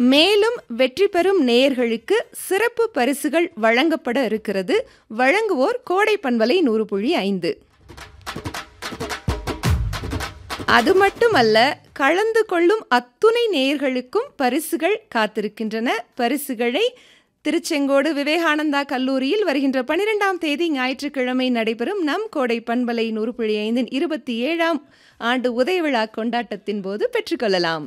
மேலும் வெற்றி பெறும் நேயர்களுக்கு சிறப்பு பரிசுகள் வழங்கப்பட இருக்கிறது வழங்குவோர் கோடை பண்பலை நூறு புள்ளி ஐந்து அது மட்டுமல்ல கலந்து கொள்ளும் அத்துணை நேயர்களுக்கும் பரிசுகள் காத்திருக்கின்றன பரிசுகளை திருச்செங்கோடு விவேகானந்தா கல்லூரியில் வருகின்ற பனிரெண்டாம் தேதி ஞாயிற்றுக்கிழமை நடைபெறும் நம் கோடை பண்பலை நூறு புள்ளி ஐந்தின் இருபத்தி ஏழாம் ஆண்டு உதய விழா கொண்டாட்டத்தின் போது பெற்றுக்கொள்ளலாம்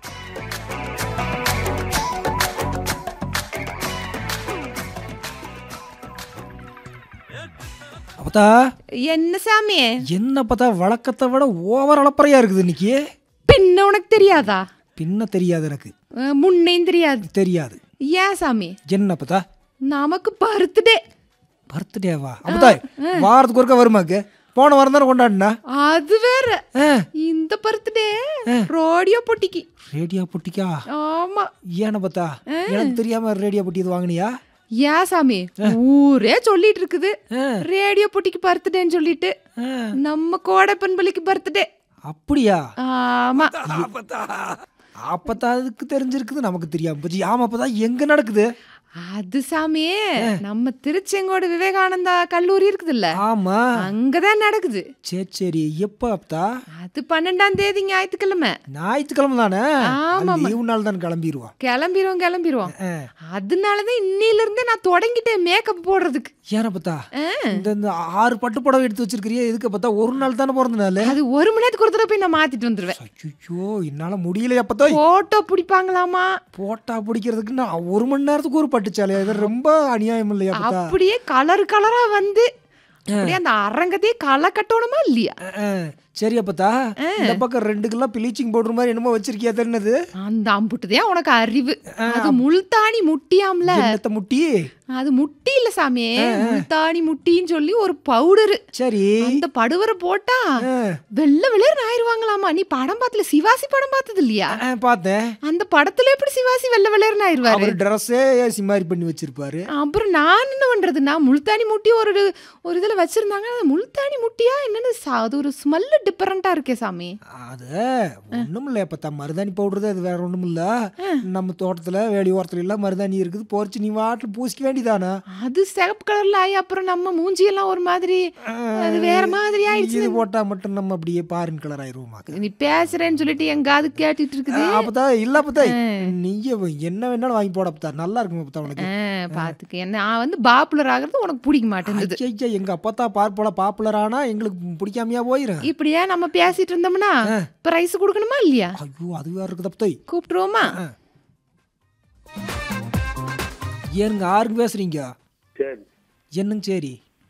அப்பத்தா என்ன சாமி என்ன பார்த்தா வழக்கத்தை விட ஓவர் அளப்பறையா இருக்குது இன்னைக்கு பின்ன உனக்கு தெரியாதா பின்ன தெரியாது எனக்கு அஹ், முன்னையும் தெரியாது தெரியாது ஏன் சாமி என்ன பார்த்தா நமக்கு பர்த்டே பர்த்டேவா அப்பதா வாரத்துக்கு ஒருக்கா வருமாக்கு போன வாரம் தானே கொண்டாடினா அது வேற ஆ, இந்த பர்த்டே ரோடியோ பொட்டிக்கு ரேடியோ பொட்டிக்கா ஆமா ஏன்னு பார்த்தா எனக்கு தெரியாம ரேடியோ பொட்டி இது வாங்கினியா ஏன் சாமி ஊரே சொல்லிட்டு இருக்குது ஆ. ரேடியோ பொட்டிக்கு பர்த்டேன்னு சொல்லிட்டு ஆ, நம்ம கோடை பண்பலிக்கு பர்த்டே அப்படியா ஆமா அப்பத்தா அப்பத்தா அதுக்கு தெரிஞ்சிருக்குது நமக்கு தெரியாம போச்சு ஆமா அப்பதா எங்க நடக்குது அது சாமி நம்ம திருச்செங்கோடு விவேகானந்தா கல்லூரி இருக்குதுல்ல ஆமா அங்கதான் நடக்குது சரி சரி எப்ப அப்பதா அது பன்னெண்டாம் தேதி ஞாயிற்றுக்கிழமை ஞாயிற்றுக்கிழமை தானே ஆமாமா. லீவு நாள் தான் கிளம்பிடுவோம் கிளம்பிடுவோம் கிளம்பிடுவோம் அதனாலதான் இன்னில இருந்தே நான் தொடங்கிட்டேன் மேக்கப் போடுறதுக்கு ஏன்னா பார்த்தா இந்த இந்த ஆறு பட்டு புடவை எடுத்து வச்சிருக்கிறியே எதுக்கு பார்த்தா ஒரு நாள் தானே பிறந்த நாள் அது ஒரு மணி நேரத்துக்கு ஒரு தடவை போய் நான் மாத்திட்டு வந்துருவேன் ஐயோ என்னால முடியல அப்பத்தா போட்டோ பிடிப்பாங்களாமா போட்டா பிடிக்கிறதுக்கு நான் ஒரு மணி நேரத்துக்கு ஒரு பட்டுச்சாலையா இது ரொம்ப அநியாயம் இல்லையா பார்த்தா அப்படியே கலர் கலரா வந்து அப்படியே அந்த அரங்கத்தையே களை கட்டணுமா இல்லையா சரி அப்பத்தா இந்த பக்கம் ரெண்டு கிலோ ப்ளீச்சிங் பவுடர் மாதிரி என்னமோ வச்சிருக்கியா தெரினது அந்த அம்புட்டுதான் உனக்கு அறிவு அது முல்தானி முட்டியாம்ல என்னத்த முட்டி அது முட்டி இல்ல சாமி முல்தானி முட்டின்னு சொல்லி ஒரு பவுடரு சரி அந்த படுவரை போட்டா ஆ, வெள்ளை வெளியேறு ஆயிருவாங்களாமா நீ படம் பார்த்தல சிவாசி படம் பார்த்தது இல்லையா ஆ, பார்த்தேன் அந்த படத்துல எப்படி சிவாசி வெள்ளை வெளியேறு ஆயிருவாரு அவர் ட்ரெஸ்ஸே சிமாரி பண்ணி வச்சிருப்பாரு அப்புறம் நான் என்ன பண்றது நான் முல்தானி முட்டி ஒரு ஒரு இதுல வச்சிருந்தாங்க அது முல்தானி முட்டியா என்னன்னு ச- அது ஒரு ஸ்மெல்லு டிஃபரெண்டா இருக்கே சாமி அது ஒண்ணும் இல்ல பார்த்தா மருதாணி பவுடர் அது வேற ஒண்ணும் இல்ல நம்ம தோட்டத்துல வேலி ஓரத்துல எல்லாம் மருதாணி இருக்குது பொறிச்சு நீ வாட்டில் பூசிக்க வேண்டியதானா அது சிகப்பு கலர்ல ஆகி அப்புறம் நம்ம மூஞ்சி எல்லாம் ஒரு மாதிரி அது வேற மாதிரி ஆயிடுச்சு இது போட்டா மட்டும் நம்ம அப்படியே பாரின் கலர் ஆயிருவோமா நீ பேசுறேன்னு சொல்லிட்டு எங்காவது கேட்டுட்டு இருக்குது அப்பதான் இல்ல அப்பதா நீங்க என்ன வேணாலும் வாங்கி போட அப்பதா நல்லா இருக்கும் அப்பதா உனக்கு ஆ, பாத்துக்க என்ன நான் வந்து பாப்புலர் ஆகிறது உனக்கு பிடிக்க மாட்டேங்குது ஐயா எங்க அப்பத்தா பார்ப்போல பாப்புலர் ஆனா எங்களுக்கு பிடிக்காமையா போயிரும் இப்படியே நம்ம பேசிட்டு இருந்தோம்னா பிரைஸ் கொடுக்கணுமா இல்லையா ஐயோ அது வேற இருக்குது அப்பத்தை கூப்பிட்டுருவோமா ஏனுங்க ஆறுங்க பேசுறீங்க சரி என்னங்க சரி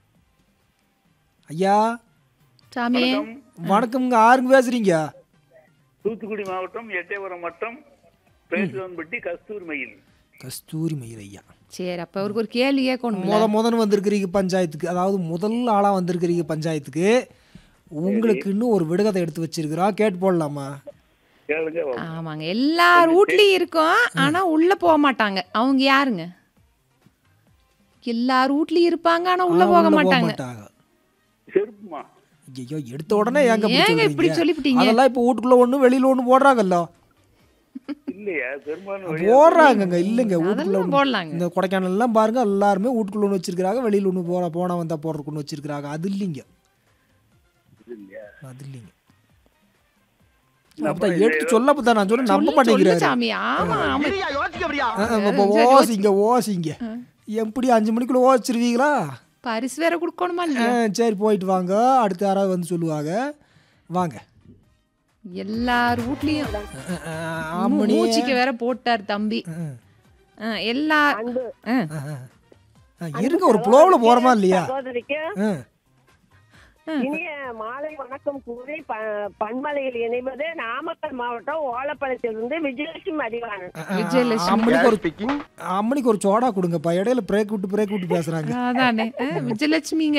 ஐயா சாமி வணக்கம்ங்க ஆறுங்க பேசுறீங்க தூத்துக்குடி மாவட்டம் எட்டயபுரம் வட்டம் பேசுவன்பட்டி கஸ்தூர் மயில் கஸ்தூரி மயில் ஐயா சரி அப்ப அவருக்கு ஒரு கேள்வி கேட்கணும் முத முதன்னு வந்திருக்கிறீங்க பஞ்சாயத்துக்கு அதாவது முதல் ஆளா வந்திருக்கிறீங்க பஞ்சாயத்துக்கு உங்களுக்குன்னு ஒரு விடுகதை எடுத்து வச்சிருக்கிறோம் கேட்டு போடலாமா கேளுங்க ஆமாங்க எல்லார் வீட்லயும் இருக்கும் ஆனா உள்ள போக மாட்டாங்க அவங்க யாருங்க எல்லார் வீட்லயும் இருப்பாங்க ஆனா உள்ள ஆனா போக உள்ள போக மாட்டாங்க மாட்டாங்க செருப்புமா ஐயோ எடுத்த உடனே ஏங்க இப்படி ஏங்க இப்படி சொல்றீங்க? சொல்லிவிட்டீங்க? அதெல்லாம் இப்போ வீட்டுக்குள்ள ஒண்ணு வெளியில ஒண்ணு போடுறாங்கல்ல இல்லையா பெரும்பாலும் வெளிய- போடுறாங்கங்க இல்லைங்க வீட்டுக்குள்ள அதெல்லாம் ஒண்ணு. போடலாங்க இந்த கொடைக்கானல் எல்லாம் பாருங்க எல்லாருமே வீட்டுக்குள்ள ஒண்ணு வச்சிருக்காங்க வெளியில ஒண்ணு போற போனா வந்தா போடுறதுக்கு ஒண்ணு வச்சிருக்காங்க அது இல்லைங்க இல்லையா? அது இல்லைங்க அப்பதான் எடுத்து சொல்லப்பதான் நான் சொல்ல நம்ப சொல்லு, சொல்லு மாட்டேங்கிறாரு சாமி ஆமா ஆமா ஆ, ஆ, இப்போ ஓசிங்க ஓசிங்க எப்படி அஞ்சு மணிக்குள்ள ஓசிச்சிருவீங்களா பரிசு வேற கொடுக்கணுமா ஆ, இல்லையா சரி போயிட்டு வாங்க அடுத்து யாராவது வந்து சொல்லுவாங்க வாங்க எல்லார் வீட்லயும் ஆ, ஆ, ஆமணி மூச்சிக்கு வேற போட்டார் தம்பி ஆ, எல்லா ஆ. ஆ, ஆ. ஆ, இருங்க ஒரு புலோவில் போறோமா இல்லையா சகோதரிக்கு ஆ, இனிய மாலை வணக்கம் கூறி ப- பண்பலையில் இணைவது நாமக்கல் மாவட்டம் ஓலப்பாளையத்திலிருந்து விஜயலட்சுமி அறிவாளன் ஆ, ஆ, விஜயலட்சுமி. அம்மனிக்கு ஒரு அம்மனிக்கு ஒரு சோடா கொடுங்கப்பா இடையில பிரேக் விட்டு பிரேக் விட்டு பேசுறாங்க அதானே ஆ, விஜயலட்சுமிங்க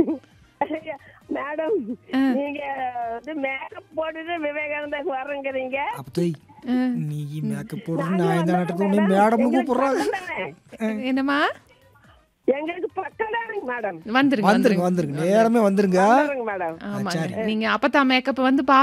மேடம் நீங்க வந்து மேக்கப் போட்டுட்டு விவேகானந்தாக்கு வர்றேங்கிறீங்க அப்பத்தை நீ மேக்கப் போடுற நான் இந்த நேரத்துக்கு உன்னை மேடம் கூப்பிடுறாங்க என்னம்மா எங்களுக்கு பக்கம் தானுங்க மேடம் வந்துருங்க வந்துருங்க வந்துருங்க நேரமே வந்துருங்க வந்துருங்க மேடம் ஆமாங்க நீங்க அப்பதான் மேக்கப் வந்து பா